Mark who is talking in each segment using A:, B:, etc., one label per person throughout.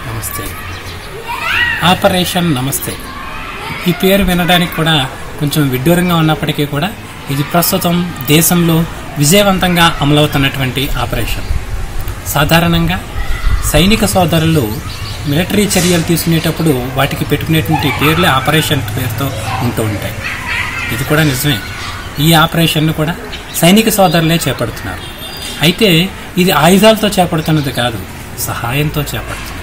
A: నమస్తే ఆపరేషన్ నమస్తే ఈ పేరు వినడానికి కూడా కొంచెం విడ్డూరంగా ఉన్నప్పటికీ కూడా ఇది ప్రస్తుతం దేశంలో విజయవంతంగా అమలవుతున్నటువంటి ఆపరేషన్ సాధారణంగా సైనిక సోదరులు మిలిటరీ చర్యలు తీసుకునేటప్పుడు వాటికి పెట్టుకునేటువంటి పేర్లే ఆపరేషన్ పేరుతో ఉంటూ ఉంటాయి ఇది కూడా నిజమే ఈ ఆపరేషన్ను కూడా సైనిక సోదరులే చేపడుతున్నారు అయితే ఇది ఆయుధాలతో చేపడుతున్నది కాదు సహాయంతో చేపడుతున్నది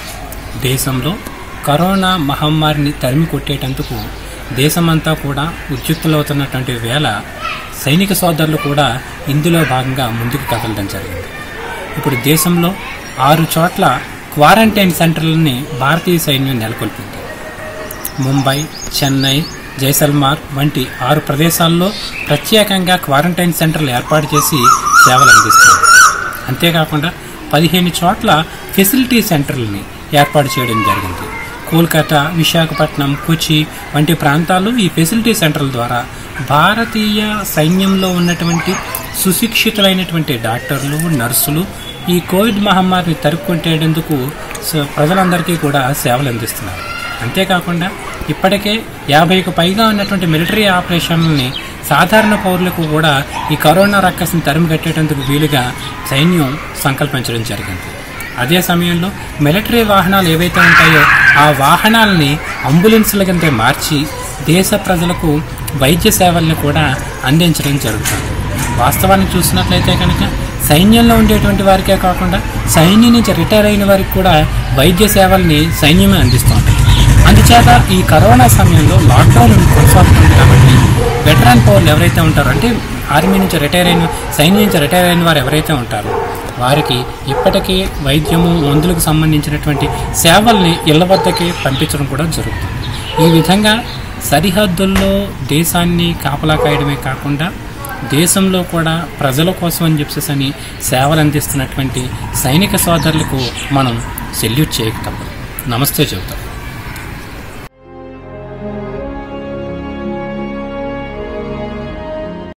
A: దేశంలో కరోనా మహమ్మారిని తరిమి కొట్టేటందుకు దేశమంతా కూడా ఉద్యుక్తులవుతున్నటువంటి వేళ సైనిక సోదరులు కూడా ఇందులో భాగంగా ముందుకు కదలడం జరిగింది ఇప్పుడు దేశంలో ఆరు చోట్ల క్వారంటైన్ సెంటర్లని భారతీయ సైన్యం నెలకొల్పింది ముంబై చెన్నై జైసల్మార్ వంటి ఆరు ప్రదేశాల్లో ప్రత్యేకంగా క్వారంటైన్ సెంటర్లు ఏర్పాటు చేసి సేవలు అందిస్తారు అంతేకాకుండా పదిహేను చోట్ల ఫెసిలిటీ సెంటర్లని ఏర్పాటు చేయడం జరిగింది కోల్కతా విశాఖపట్నం కొచ్చి వంటి ప్రాంతాల్లో ఈ ఫెసిలిటీ సెంటర్ల ద్వారా భారతీయ సైన్యంలో ఉన్నటువంటి సుశిక్షితులైనటువంటి డాక్టర్లు నర్సులు ఈ కోవిడ్ మహమ్మారిని తరుక్కొట్టేందుకు స- ప్రజలందరికీ కూడా సేవలు అందిస్తున్నారు అంతేకాకుండా ఇప్పటికే యాభైకు పైగా ఉన్నటువంటి మిలిటరీ ఆపరేషన్లని సాధారణ పౌరులకు కూడా ఈ కరోనా రక్కసిని తరిమి కట్టేటందుకు వీలుగా సైన్యం సంకల్పించడం జరిగింది అదే సమయంలో మిలిటరీ వాహనాలు ఏవైతే ఉంటాయో ఆ వాహనాలని అంబులెన్స్ల కింద మార్చి దేశ ప్రజలకు వైద్య సేవల్ని కూడా అందించడం జరుగుతుంది వాస్తవాన్ని చూసినట్లయితే కనుక సైన్యంలో ఉండేటువంటి వారికే కాకుండా సైన్యం నుంచి రిటైర్ అయిన వారికి కూడా వైద్య సేవల్ని సైన్యమే అందిస్తోంది అందుచేత ఈ కరోనా సమయంలో లాక్డౌన్ కొనసాగుతుంది కాబట్టి వెటరాన్ పౌరులు ఎవరైతే ఉంటారో అంటే ఆర్మీ నుంచి రిటైర్ అయిన సైన్యం నుంచి రిటైర్ అయిన వారు ఎవరైతే ఉంటారో వారికి ఇప్పటికే వైద్యము మందులకు సంబంధించినటువంటి సేవల్ని ఇళ్ల వద్దకే పంపించడం కూడా జరుగుతుంది ఈ విధంగా సరిహద్దుల్లో దేశాన్ని కాపలా కాయడమే కాకుండా దేశంలో కూడా ప్రజల కోసం అని చెప్పేసి అని సేవలు అందిస్తున్నటువంటి సైనిక సోదరులకు మనం సెల్యూట్ చేయక తప్పదు నమస్తే చెబుతాం